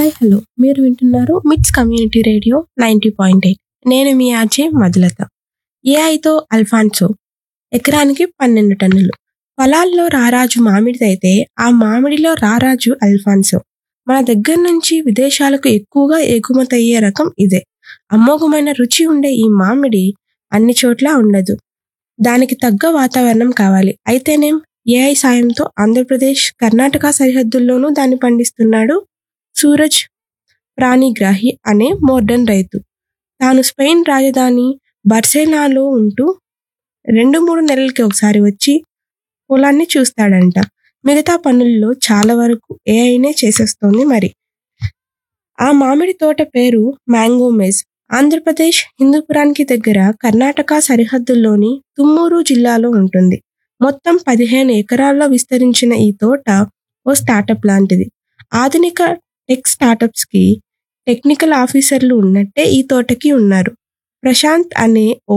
Hi hello మీరు వింటున్నారు MITS community radio ninety point eight నేను మీ ఆర్జే మధులత ఏఐతో అల్ఫాన్సో ఎకరానికి పన్నెండు టన్నులు పొలాల్లో రారాజు మామిడిదైతే ఆ మామిడిలో రారాజు అల్ఫాన్సో మన దగ్గర నుంచి విదేశాలకు ఎక్కువగా ఎగుమతయ్యే రకం ఇదే అమోఘమైన రుచి ఉండే ఈ మామిడి అన్ని చోట్ల ఉండదు దానికి తగ్గ వాతావరణం కావాలి అయితేనేం ఏఐ సాయంతో ఆంధ్రప్రదేశ్ కర్ణాటక సరిహద్దుల్లోనూ దాన్ని పండిస్తున్నాడు సూరజ్ ప్రాణిగ్రాహి అనే మోర్డన్ రైతు తాను స్పెయిన్ రాజధాని బర్సెలాలో ఉంటూ రెండు మూడు నెలలకి ఒకసారి వచ్చి పొలాన్ని చూస్తాడంట మిగతా పనుల్లో చాలా వరకు ఏఐనే చేసేస్తోంది మరి ఆ మామిడి తోట పేరు మ్యాంగో మేజ్ ఆంధ్రప్రదేశ్ హిందూపురానికి దగ్గర కర్ణాటక సరిహద్దుల్లోని తుమ్మూరు జిల్లాలో ఉంటుంది మొత్తం పదిహేను ఎకరాల్లో విస్తరించిన ఈ తోట ఓ స్టార్టప్ లాంటిది ఆధునిక టెక్ స్టార్టప్స్ కి టెక్నికల్ ఆఫీసర్లు ఉన్నట్టే ఈ తోటకి ఉన్నారు ప్రశాంత్ అనే ఓ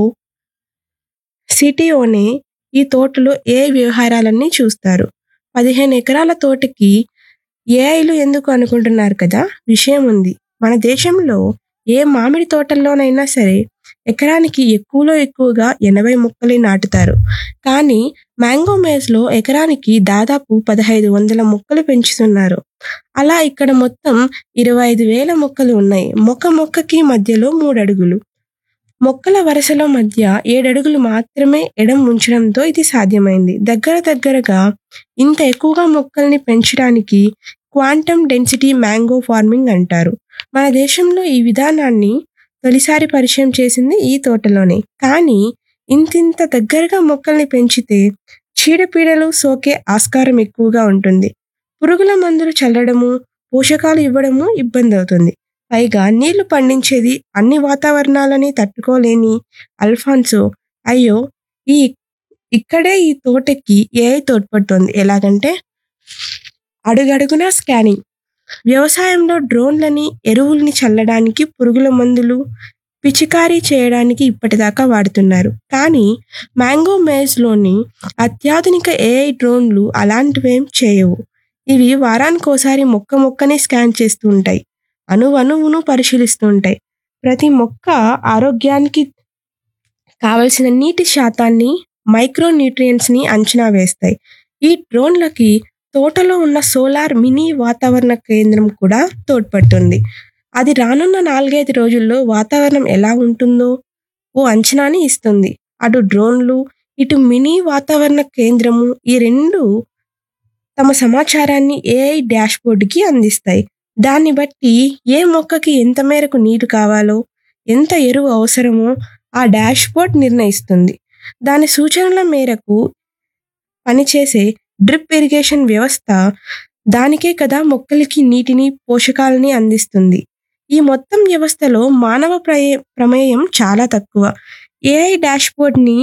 సిటీఓనే ఈ తోటలో ఏ వ్యవహారాలన్నీ చూస్తారు పదిహేను ఎకరాల తోటకి ఏఐలు ఎందుకు అనుకుంటున్నారు కదా విషయం ఉంది మన దేశంలో ఏ మామిడి తోటల్లోనైనా సరే ఎకరానికి ఎక్కువలో ఎక్కువగా ఎనభై మొక్కలే నాటుతారు కానీ మ్యాంగో మేజ్లో ఎకరానికి దాదాపు పదహైదు వందల మొక్కలు పెంచుతున్నారు అలా ఇక్కడ మొత్తం ఇరవై ఐదు వేల మొక్కలు ఉన్నాయి మొక్క మొక్కకి మధ్యలో మూడు అడుగులు మొక్కల వరుసల మధ్య ఏడడుగులు మాత్రమే ఎడం ఉంచడంతో ఇది సాధ్యమైంది దగ్గర దగ్గరగా ఇంత ఎక్కువగా మొక్కల్ని పెంచడానికి క్వాంటమ్ డెన్సిటీ మ్యాంగో ఫార్మింగ్ అంటారు మన దేశంలో ఈ విధానాన్ని తొలిసారి పరిచయం చేసింది ఈ తోటలోనే కానీ ఇంతింత దగ్గరగా మొక్కల్ని పెంచితే చీడపీడలు సోకే ఆస్కారం ఎక్కువగా ఉంటుంది పురుగుల మందులు చల్లడము పోషకాలు ఇవ్వడము ఇబ్బంది అవుతుంది పైగా నీళ్లు పండించేది అన్ని వాతావరణాలని తట్టుకోలేని అల్ఫాన్సో అయ్యో ఈ ఇక్కడే ఈ తోటకి ఏఐ తోడ్పడుతోంది ఎలాగంటే అడుగడుగునా స్కానింగ్ వ్యవసాయంలో డ్రోన్లని ఎరువుల్ని చల్లడానికి పురుగుల మందులు పిచికారీ చేయడానికి ఇప్పటిదాకా వాడుతున్నారు కానీ మ్యాంగో మేజ్లోని అత్యాధునిక ఏఐ డ్రోన్లు అలాంటివేం చేయవు ఇవి వారానికోసారి మొక్క మొక్కని స్కాన్ చేస్తూ ఉంటాయి అణువణువును పరిశీలిస్తూ ఉంటాయి ప్రతి మొక్క ఆరోగ్యానికి కావలసిన నీటి శాతాన్ని మైక్రో న్యూట్రియంట్స్ని అంచనా వేస్తాయి ఈ డ్రోన్లకి తోటలో ఉన్న సోలార్ మినీ వాతావరణ కేంద్రం కూడా తోడ్పడుతుంది అది రానున్న నాలుగైదు రోజుల్లో వాతావరణం ఎలా ఉంటుందో ఓ అంచనాని ఇస్తుంది అటు డ్రోన్లు ఇటు మినీ వాతావరణ కేంద్రము ఈ రెండు తమ సమాచారాన్ని ఏఐ డాష్బోర్డ్కి అందిస్తాయి దాన్ని బట్టి ఏ మొక్కకి ఎంత మేరకు నీరు కావాలో ఎంత ఎరువు అవసరమో ఆ డాష్బోర్డ్ నిర్ణయిస్తుంది దాని సూచనల మేరకు పనిచేసే డ్రిప్ ఇరిగేషన్ వ్యవస్థ దానికే కదా మొక్కలకి నీటిని పోషకాలని అందిస్తుంది ఈ మొత్తం వ్యవస్థలో మానవ ప్రయే ప్రమేయం చాలా తక్కువ ఏఐ డాష్బోర్డ్ని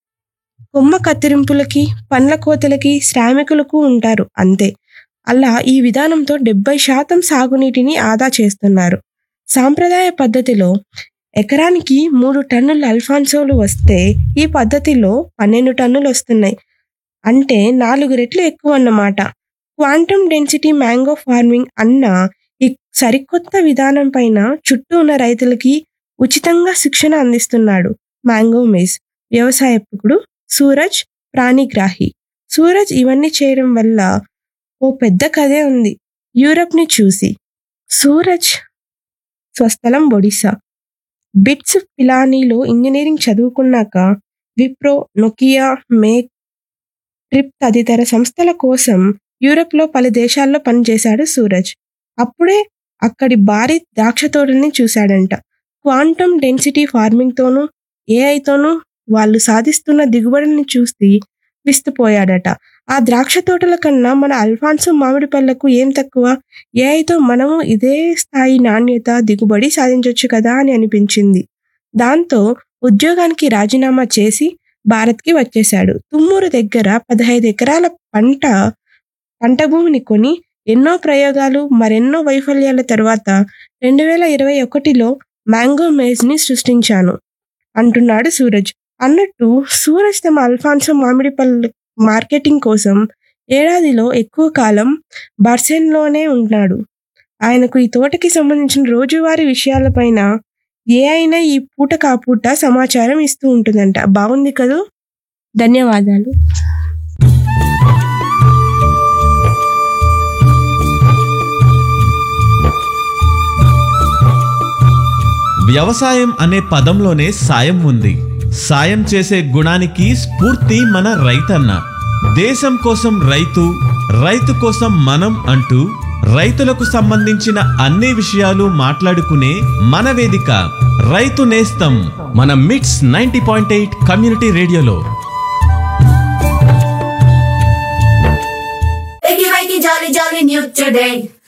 కొమ్మ కత్తిరింపులకి పండ్ల కోతలకి శ్రామికులకు ఉంటారు అంతే అలా ఈ విధానంతో డెబ్బై శాతం సాగునీటిని ఆదా చేస్తున్నారు సాంప్రదాయ పద్ధతిలో ఎకరానికి మూడు టన్నుల అల్ఫాన్సోలు వస్తే ఈ పద్ధతిలో పన్నెండు టన్నులు వస్తున్నాయి అంటే నాలుగు రెట్లు ఎక్కువ అన్నమాట క్వాంటమ్ డెన్సిటీ మ్యాంగో ఫార్మింగ్ అన్న ఈ సరికొత్త విధానం పైన చుట్టూ ఉన్న రైతులకి ఉచితంగా శిక్షణ అందిస్తున్నాడు మ్యాంగో మేజ్ వ్యవసాయకుడు సూరజ్ ప్రాణిగ్రాహి సూరజ్ ఇవన్నీ చేయడం వల్ల ఓ పెద్ద కథే ఉంది యూరప్ని చూసి సూరజ్ స్వస్థలం ఒడిశా బిట్స్ పిలానీలో ఇంజనీరింగ్ చదువుకున్నాక విప్రో నొకియా మేక్ ట్రిప్ తదితర సంస్థల కోసం యూరప్లో పలు దేశాల్లో పనిచేశాడు సూరజ్ అప్పుడే అక్కడి భారీ ద్రాక్ష తోటల్ని చూశాడంట క్వాంటమ్ డెన్సిటీ ఫార్మింగ్తోనూ ఏఐతోనూ వాళ్ళు సాధిస్తున్న దిగుబడుల్ని చూసి విస్తుపోయాడట ఆ ద్రాక్ష తోటల కన్నా మన అల్ఫాన్సో మామిడి పళ్ళకు ఏం తక్కువ ఏఐతో మనము ఇదే స్థాయి నాణ్యత దిగుబడి సాధించవచ్చు కదా అని అనిపించింది దాంతో ఉద్యోగానికి రాజీనామా చేసి భారత్కి వచ్చేశాడు తుమ్మూరు దగ్గర పదహైదు ఎకరాల పంట పంట భూమిని కొని ఎన్నో ప్రయోగాలు మరెన్నో వైఫల్యాల తర్వాత రెండు వేల ఇరవై ఒకటిలో మ్యాంగో మేజ్ని సృష్టించాను అంటున్నాడు సూరజ్ అన్నట్టు సూరజ్ తమ అల్ఫాన్సో మామిడి పళ్ళు మార్కెటింగ్ కోసం ఏడాదిలో ఎక్కువ కాలం బర్సెన్లోనే ఉన్నాడు ఆయనకు ఈ తోటకి సంబంధించిన రోజువారీ విషయాలపైన ఏ అయినా ఈ పూట కాపూట సమాచారం ఇస్తూ ఉంటుందంట బాగుంది కదూ ధన్యవాదాలు వ్యవసాయం అనే పదంలోనే సాయం ఉంది సాయం చేసే గుణానికి స్ఫూర్తి మన రైతన్న దేశం కోసం రైతు రైతు కోసం మనం అంటూ రైతులకు సంబంధించిన అన్ని విషయాలు మాట్లాడుకునే మన వేదిక రైతు నేస్తం మన MITS ninety point eight community రేడియోలో Wakey, wakey, jolly, jolly new today.